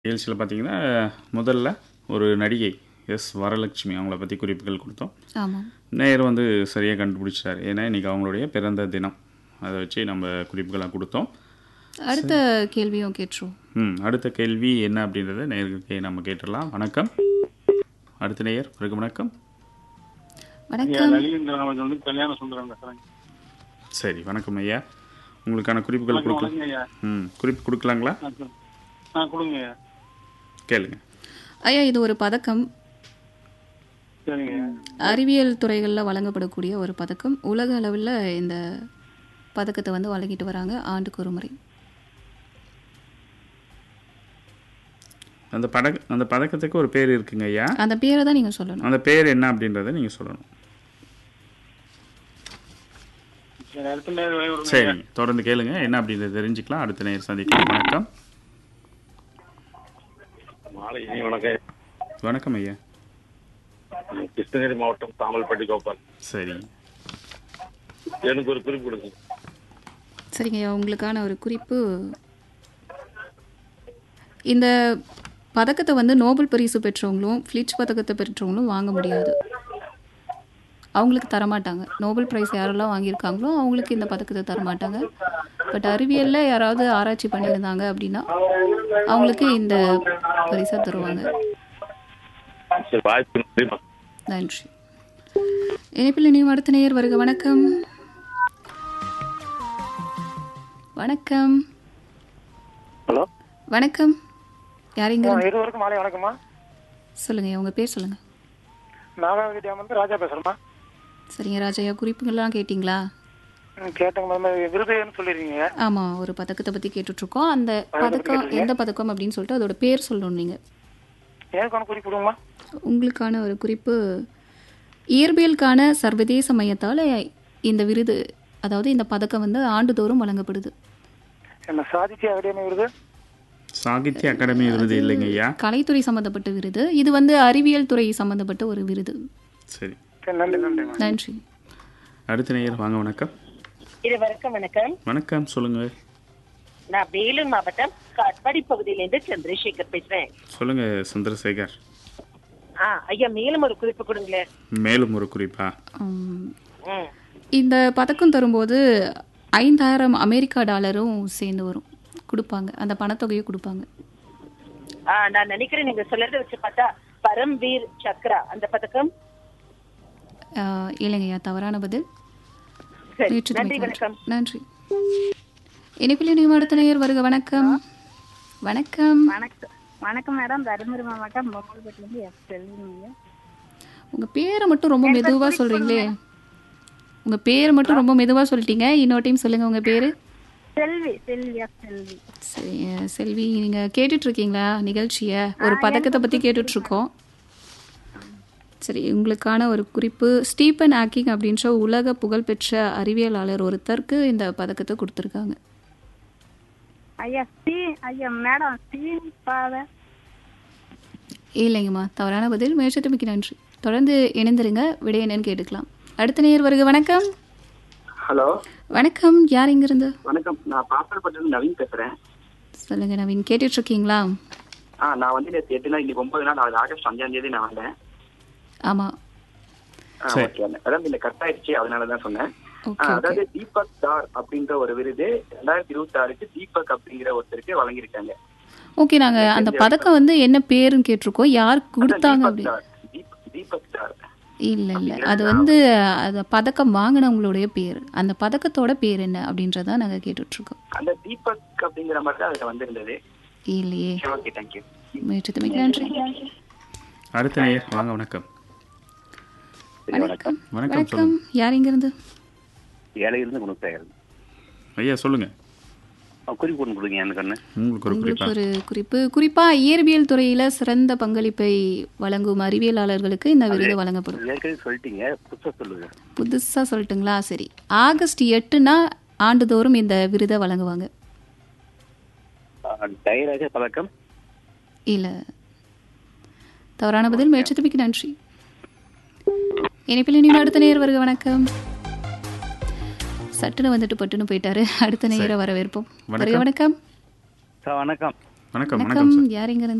நிகழ்ச்சியில் பார்த்தீங்கன்னா முதல்ல ஒரு நடிகை எஸ் வரலட்சுமி அவங்கள பற்றி குறிப்புகள் கொடுத்தோம் ஆமாம் நேயர் வந்து சரியாக கண்டுபிடிச்சிட்டாரு ஏன்னா இன்றைக்கி அவங்களுடைய பிறந்த தினம் அதை வச்சு நம்ம குறிப்புகளாக கொடுத்தோம் அடுத்த கேள்வியும் கேட்டுருவோம் ம் அடுத்த கேள்வி என்ன அப்படின்றத நேயர்களுக்கு நம்ம கேட்டுடலாம் வணக்கம் அடுத்த நேயர் பிறகு வணக்கம் வணக்கம் லலிதேந்திரன் அவர்கள் வந்து கல்யாண சுந்தரம் பேசுறேங்க சரி வணக்கம் ஐயா உங்களுக்கான குறிப்புகள் வணக்கம் கொடுக்கலாம் வணக்கம் ஐயா ம் குறிப்பு கொடுக்கலாங்களா ஆ, சொல். ஆ கொடுங்க ஐயா கேளுங்க ஐயா இது ஒரு பதக்கம் சரிங்க அறிவியல் துறைகளில் வழங்கப்படக்கூடிய ஒரு பதக்கம் உலக அளவில் இந்த பதக்கத்தை வந்து வழங்கிட்டு வராங்க ஆண்டுக்கு ஒரு முறை அந்த பதக்க அந்த பதக்கத்துக்கு ஒரு பேர் இருக்குங்க ஐயா அந்த பேரை தான் நீங்கள் சொல்லணும் அந்த பேர் என்ன அப்படின்றத நீங்கள் சொல்லணும் சரி அடுத்த நேரம் வரை வருங்க சரி தொடர்ந்து கேளுங்க என்ன அப்படின்றத தெரிஞ்சுக்கலாம் அடுத்த நேரம் சந்திக்கலாம் வணக்கம் மாலை இனி வணக்கம் வணக்கம் ஐயா கிருஷ்ணகிரி மாவட்டம் தாமல்பட்டி கோபால் சரி எனக்கு ஒரு குறிப்பு கொடுங்க சரிங்க ஐயா உங்களுக்கான ஒரு குறிப்பு இந்த பதக்கத்தை வந்து நோபல் பரிசு பெற்றவங்களும் ஃப்ளிட்ச் பதக்கத்தை பெற்றவங்களும் வாங்க முடியாது அவங்களுக்கு தரமாட்டாங்க நோபல் பிரைஸ் யாரெல்லாம் வாங்கியிருக்காங்களோ அவங்களுக்கு இந்த பதக்கத்தை தரமாட்டாங்க பட் அறிவியலில் யாராவது ஆராய்ச்சி பண்ணியிருந்தாங்க அப்படின்னா அவங்களுக்கு இந்த பரிசை தருவாங்க சரி வாய்ப்பு நன்றிம்மா. நன்றி இணைப்பில் இனியும் அடுத்த நேயர் வருக வணக்கம் வணக்கம் ஹலோ வணக்கம் யாரிங்க இருவருக்கும் மாலை வணக்கம்மா சொல்லுங்க உங்க பேர் சொல்லுங்க நாகாவதி டேம் வந்து ராஜா பேசுறேம்மா சரிங்க ராஜையா குறிப்புகள்லாம் கேட்டிங்களா ம், கேட்டேங்க மேம் விருதுன்னு சொல்லிருக்கீங்க ஆமா ஒரு பதக்கத்தை பத்தி கேட்டுட்டு இருக்கோம் அந்த பதக்கம் எந்த பதக்கம் அப்படின்னு சொல்லிட்டு அதோட பேர் சொல்லணும் நீங்க எனக்கு ஒன்று குறிப்பு கொடுங்கம்மா உங்களுக்கான ஒரு குறிப்பு இயற்பியலுக்கான சர்வதேச மையத்தால் இந்த விருது அதாவது இந்த பதக்கம் வந்து ஆண்டுதோறும் வழங்கப்படுது என்ன சாதித்ய அகாடமி விருது சாகித்ய அகாடமி விருது இல்லைங்க ஐயா கலைத்துறை சம்பந்தப்பட்ட விருது இது வந்து அறிவியல் துறை சம்பந்தப்பட்ட ஒரு விருது சரி சரி நன்றி நன்றிம்மா நன்றி அடுத்த நேயர் வாங்க வணக்கம் இருவருக்கும் வணக்கம் வணக்கம் சொல்லுங்க நான் வேலூர் மாவட்டம் காட்பாடி பகுதியிலிருந்து சந்திரசேகர் பேசுறேன் சொல்லுங்க சந்திரசேகர் ஆ ஐயா மேலும் ஒரு குறிப்பு கொடுங்களேன் மேலும் ஒரு குறிப்பா உம், ம். இந்த பதக்கம் தரும்போது ஐந்தாயிரம் அமெரிக்கா டாலரும் சேர்ந்து வரும் கொடுப்பாங்க அந்த பணத்தொகையை கொடுப்பாங்க ஆ நான் நினைக்கிறேன் நீங்க சொல்றத வச்சு பார்த்தா பரம்வீர் சக்ரா அந்த பதக்கம் ஆஹ், இல்லைங்கய்யா தவறான பதில் சரி முயற்சி நன்றி துணைக்கு வணக்கம் நன்றி இனிப்பில் இனியும் அடுத்த நேயர் வருக வணக்கம் வணக்கம் வணக்கம் வணக்கம் மேடம் தருமபுரி மாவட்டம் பொம்மல்பட்டிலேருந்து எஸ் செல்விங்க உங்க பேரை மட்டும் ரொம்ப மெதுவா சொல்றீங்களே உங்க பேர் மட்டும் ரொம்ப மெதுவா சொல்லிட்டீங்க இன்னொரு டைம் சொல்லுங்க உங்க பேரு செல்வி செல்வி எஸ் செல்வி சரி அஹ், செல்வி நீங்க கேட்டுட்டு இருக்கீங்களா நிகழ்ச்சிய ஒரு பதக்கத்தை பத்தி கேட்டுட்டு இருக்கோம் சரி உங்களுக்கான ஒரு குறிப்பு ஸ்டீபன் ஆக்கிங் அப்படின்ற உலக புகழ்பெற்ற அறிவியலாளர் ஒருத்தருக்கு இந்த பதக்கத்தை கொடுத்துருக்காங்க ஐயா ஸ்டீ ஐயா மேடம் ஸ்டீன் பாதை இல்லைங்கம்மா தவறான பதில் முயற்சித்தமைக்கு நன்றி தொடர்ந்து இணைந்திருங்க விடை என்னன்னு கேட்டுக்கலாம் அடுத்த நேர் வருக வணக்கம் ஹலோ வணக்கம் யார் இங்கிருந்து வணக்கம் நான் பாப்பரப்பட்டிருந்து நவீன் பேசுறேன் சொல்லுங்க நவீன் கேட்டுட்டு இருக்கீங்களா ஆ நான் வந்து நேற்று எட்டு நாள் இன்னைக்கு ஒன்பது நாள் நாலு ஆகஸ்ட் அஞ்சாம் தேதி நான் வந்தேன் ஆமா ஆ, ஓகே அதாவது இல்ல கட் ஆயிடுச்சு அதனால தான் சொன்னேன் ஆ, ஓகே அதாவது தீபக் தார் அப்படின்ற ஒரு விருது ரெண்டாயிரத்தி இருபத்தி ஆறுக்கு தீபக் அப்படிங்கிற ஒருத்தருக்கு வழங்கியிருக்காங்க ஓகே நாங்க அந்த பதக்கம் வந்து என்ன பேருன்னு கேட்டிருக்கோம் யார் கொடுத்தாங்க தீபக் அப்படி தார் தீப்- தீபக் தார் இல்ல இல்ல அது வந்து அந்த பதக்கம் வாங்கினவங்களுடைய பேர் அந்த பதக்கத்தோட பேர் என்ன அப்படின்றத நாங்க கேட்டுட்டு இருக்கோம் அந்த தீபக் அப்படிங்கிற மாதிரி தான் அதுல வந்திருந்தது இல்லையே ஓகே தேங்க்யூ முயற்சித்தமைக்கு நன்றி அடுத்த நேயர் வாங்க வணக்கம் வணக்கம் வணக்கம் வணக்கம் யார் இங்கிருந்து ஏழையிலிருந்து குணசாகர் ஐயா சொல்லுங்க குறிப்பு ஒன்று கொடுங்க எனக்கு ஒன்று உங்களுக்கு ஒரு குறிப்பா உங்களுக்கு ஒரு குறிப்பு குறிப்பா இயற்பியல் துறையில சிறந்த பங்களிப்பை வழங்கும் அறிவியலாளர்களுக்கு இந்த விருது வழங்கப்படும் ஏற்கனவே சொல்லிட்டீங்க புதுசாக சொல்லுங்க புதுசா சொல்லட்டுங்களா சரி ஆகஸ்ட் எட்டுனா ஆண்டுதோறும் இந்த விருதை வழங்குவாங்க டைராக பழக்கம் இல்ல தவறான பதில் முயற்சித்தமைக்கு நன்றி இணைப்பில் இனிமே அடுத்த நேர் வருக வணக்கம் சட்டுன்னு வந்துட்டு பட்டுன்னு போயிட்டாரு அடுத்த நேர வரவேற்போம் வருக வணக்கம் சார் வணக்கம் வணக்கம் வணக்கம் வணக்கம் யார் இங்க இருந்து